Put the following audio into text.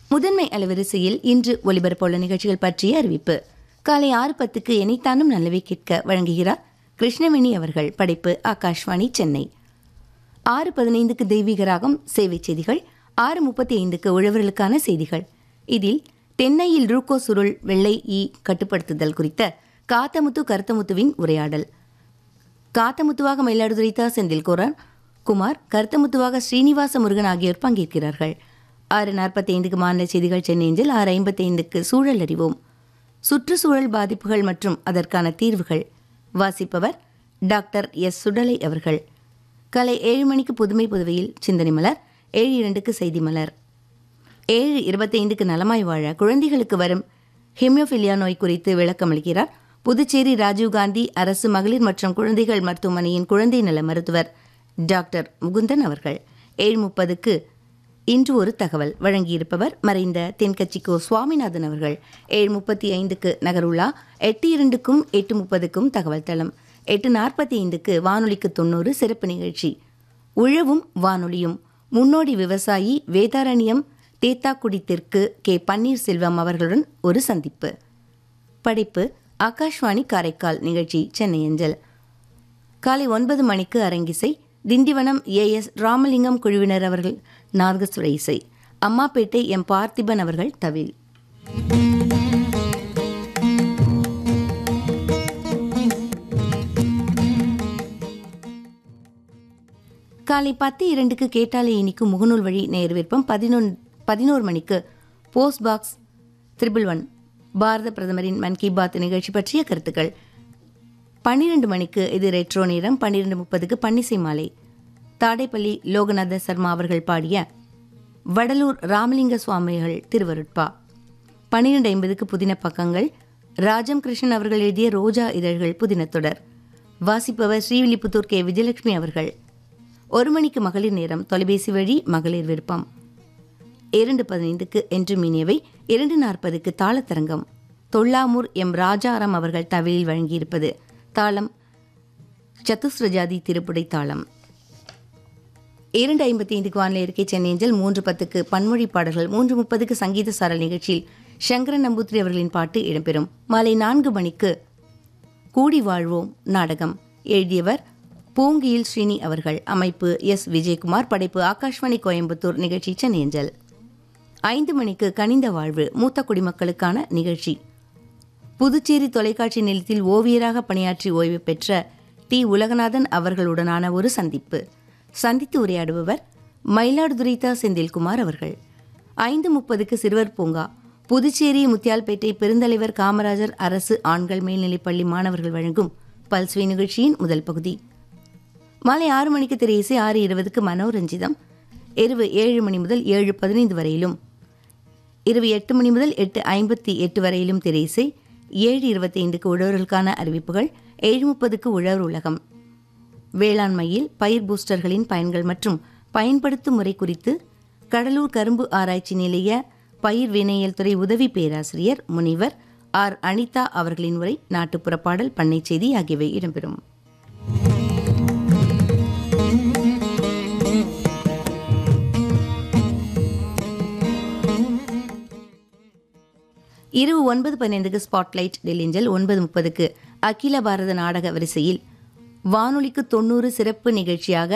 முதன்மை அலைவரிசையில் இன்று ஒலிபரப்புள்ள நிகழ்ச்சிகள் பற்றிய அறிவிப்பு காலை ஆறு பத்துக்கு எனைத்தானும் நல்லவை கேட்க வழங்குகிறார் கிருஷ்ணவேணி அவர்கள் படைப்பு ஆகாஷ்வாணி சென்னை ஆறு பதினைந்துக்கு தெய்வீக ராகம் சேவை செய்திகள் ஆறு முப்பத்தி ஐந்துக்கு உழவர்களுக்கான செய்திகள் இதில் தென்னையில் ரூக்கோ சுருள் வெள்ளை ஈ கட்டுப்படுத்துதல் குறித்த காத்தமுத்து கருத்தமுத்துவின் உரையாடல் காத்தமுத்துவாக மயிலாடுதுறை தா செந்தில்குமார் குமார் கருத்தமுத்துவாக ஸ்ரீனிவாச முருகன் ஆகியோர் பங்கேற்கிறார்கள் ஆறு நாற்பத்தி ஐந்துக்கு மாநில செய்திகள் சென்னையில் ஆறு ஐம்பத்தி ஐந்துக்கு சூழல் அறிவோம் சுற்றுச்சூழல் பாதிப்புகள் மற்றும் அதற்கான தீர்வுகள் வாசிப்பவர் டாக்டர் எஸ் சுடலை அவர்கள் காலை ஏழு மணிக்கு புதுமை புதுவையில் சிந்தனை மலர் ஏழு இரண்டுக்கு செய்தி மலர் ஏழு இருபத்தைந்துக்கு நலமாய் வாழ குழந்தைகளுக்கு வரும் ஹெமியோஃபிலியா நோய் குறித்து விளக்கமளிக்கிறார் புதுச்சேரி ராஜீவ்காந்தி அரசு மகளிர் மற்றும் குழந்தைகள் மருத்துவமனையின் குழந்தை நல மருத்துவர் டாக்டர் முகுந்தன் அவர்கள் ஏழு முப்பதுக்கு இன்று ஒரு தகவல் வழங்கியிருப்பவர் மறைந்த தென்கட்சிக்கோ சுவாமிநாதன் அவர்கள் ஏழு முப்பத்தி ஐந்துக்கு நகருலா எட்டு இரண்டுக்கும் எட்டு முப்பதுக்கும் தகவல் தளம் எட்டு நாற்பத்தி ஐந்துக்கு வானொலிக்கு தொண்ணூறு சிறப்பு நிகழ்ச்சி உழவும் வானொலியும் முன்னோடி விவசாயி வேதாரண்யம் தேத்தாக்குடி தெற்கு கே பன்னீர்செல்வம் அவர்களுடன் ஒரு சந்திப்பு படைப்பு ஆகாஷ்வாணி காரைக்கால் நிகழ்ச்சி சென்னை அஞ்சல் காலை ஒன்பது மணிக்கு அரங்கிசை திண்டிவனம் ஏ எஸ் ராமலிங்கம் குழுவினர் அவர்கள் நார்கசுர இசை அம்மாப்பேட்டை எம் பார்த்திபன் அவர்கள் தவில் காலை பத்து இரண்டுக்கு கேட்டாலே இனிக்கும் முகநூல் வழி நேர் விருப்பம் பதினொன் பதினோரு மணிக்கு போஸ்ட் பாக்ஸ் த்ரிபிள் ஒன் பாரத பிரதமரின் மன் கி பாத் நிகழ்ச்சி பற்றிய கருத்துக்கள் பன்னிரண்டு மணிக்கு இது ரெட்ரோ நேரம் பன்னிரண்டு முப்பதுக்கு பன்னிசை மாலை தாடைப்பள்ளி லோகநாத சர்மா அவர்கள் பாடிய வடலூர் ராமலிங்க சுவாமிகள் திருவருட்பா பன்னிரண்டு ஐம்பதுக்கு புதின பக்கங்கள் ராஜம் கிருஷ்ணன் அவர்கள் எழுதிய ரோஜா இதழ்கள் புதினத்தொடர் வாசிப்பவர் ஸ்ரீவில்லிபுத்தூர் கே விஜயலட்சுமி அவர்கள் ஒரு மணிக்கு மகளிர் நேரம் தொலைபேசி வழி மகளிர் விருப்பம் இரண்டு பதினைந்துக்கு என்று மீனியவை இரண்டு நாற்பதுக்கு தாளத்தரங்கம் தொல்லாமூர் எம் ராஜாராம் அவர்கள் தவிலில் வழங்கியிருப்பது தாளம் சத்துஸ்ரஜாதி திருப்புடை தாளம் இரண்டு ஐம்பத்தி ஐந்துக்கு வானிலை இருக்கை சென்னை அஞ்சல் மூன்று பத்துக்கு பன்மொழி பாடல்கள் மூன்று முப்பதுக்கு சங்கீத சாரல் நிகழ்ச்சியில் சங்கரன் நம்பூத்ரி அவர்களின் பாட்டு இடம்பெறும் மாலை நான்கு மணிக்கு கூடி வாழ்வோம் நாடகம் எழுதியவர் பூங்கியில் ஸ்ரீனி அவர்கள் அமைப்பு எஸ் விஜயகுமார் படைப்பு ஆகாஷ்வாணி கோயம்புத்தூர் நிகழ்ச்சி சென்னை அஞ்சல் ஐந்து மணிக்கு கனிந்த வாழ்வு மூத்த குடிமக்களுக்கான நிகழ்ச்சி புதுச்சேரி தொலைக்காட்சி நிலையத்தில் ஓவியராக பணியாற்றி ஓய்வு பெற்ற டி உலகநாதன் அவர்களுடனான ஒரு சந்திப்பு சந்தித்து உரையாடுபவர் மயிலாடுதுறை தா செந்தில்குமார் அவர்கள் ஐந்து முப்பதுக்கு சிறுவர் பூங்கா புதுச்சேரி முத்தியால்பேட்டை பெருந்தலைவர் காமராஜர் அரசு ஆண்கள் மேல்நிலைப்பள்ளி மாணவர்கள் வழங்கும் பல்ஸ்வி நிகழ்ச்சியின் முதல் பகுதி மாலை ஆறு மணிக்கு திரை இசை ஆறு இருபதுக்கு மனோரஞ்சிதம் இரவு ஏழு மணி முதல் ஏழு பதினைந்து வரையிலும் இரவு எட்டு மணி முதல் எட்டு ஐம்பத்தி எட்டு வரையிலும் திரை இசை ஏழு இருபத்தி ஐந்துக்கு உழவர்களுக்கான அறிவிப்புகள் ஏழு முப்பதுக்கு உழவர் உலகம் வேளாண்மையில் பயிர் பூஸ்டர்களின் பயன்கள் மற்றும் பயன்படுத்தும் முறை குறித்து கடலூர் கரும்பு ஆராய்ச்சி நிலைய பயிர் வினையியல் துறை உதவி பேராசிரியர் முனிவர் ஆர் அனிதா அவர்களின் உரை நாட்டுப்புற பாடல் பண்ணை செய்தி ஆகியவை இடம்பெறும் இரவு ஒன்பது பதினைந்துக்கு ஸ்பாட்லைட் டெல்லிஞ்சல் ஒன்பது முப்பதுக்கு அகில பாரத நாடக வரிசையில் வானொலிக்கு தொண்ணூறு சிறப்பு நிகழ்ச்சியாக